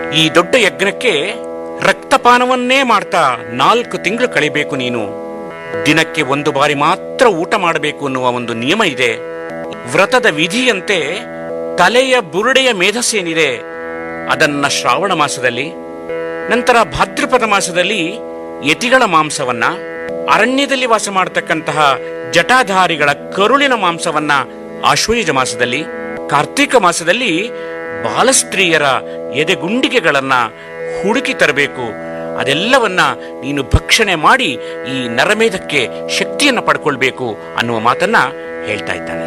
ಈ ದೊಡ್ಡ ಯಜ್ಞಕ್ಕೆ ರಕ್ತಪಾನವನ್ನೇ ಮಾಡ್ತಾ ನಾಲ್ಕು ತಿಂಗಳು ಕಳಿಬೇಕು ನೀನು ದಿನಕ್ಕೆ ಒಂದು ಬಾರಿ ಮಾತ್ರ ಊಟ ಮಾಡಬೇಕು ಅನ್ನುವ ಒಂದು ನಿಯಮ ಇದೆ ವ್ರತದ ವಿಧಿಯಂತೆ ತಲೆಯ ಬುರುಡೆಯ ಮೇಧಸ್ಸೇನಿದೆ ಅದನ್ನ ಶ್ರಾವಣ ಮಾಸದಲ್ಲಿ ನಂತರ ಭಾದ್ರಪದ ಮಾಸದಲ್ಲಿ ಯತಿಗಳ ಮಾಂಸವನ್ನ ಅರಣ್ಯದಲ್ಲಿ ವಾಸ ಮಾಡತಕ್ಕಂತಹ ಜಟಾಧಾರಿಗಳ ಕರುಳಿನ ಮಾಂಸವನ್ನ ಆಶ್ವಯುಜ ಮಾಸದಲ್ಲಿ ಕಾರ್ತೀಕ ಮಾಸದಲ್ಲಿ ಬಾಲಸ್ತ್ರೀಯರ ಎದೆಗುಂಡಿಗೆಗಳನ್ನ ಹುಡುಕಿ ತರಬೇಕು ಅದೆಲ್ಲವನ್ನ ನೀನು ಭಕ್ಷಣೆ ಮಾಡಿ ಈ ನರಮೇಧಕ್ಕೆ ಶಕ್ತಿಯನ್ನು ಪಡ್ಕೊಳ್ಬೇಕು ಅನ್ನುವ ಮಾತನ್ನ ಹೇಳ್ತಾ ಇದ್ದಾನೆ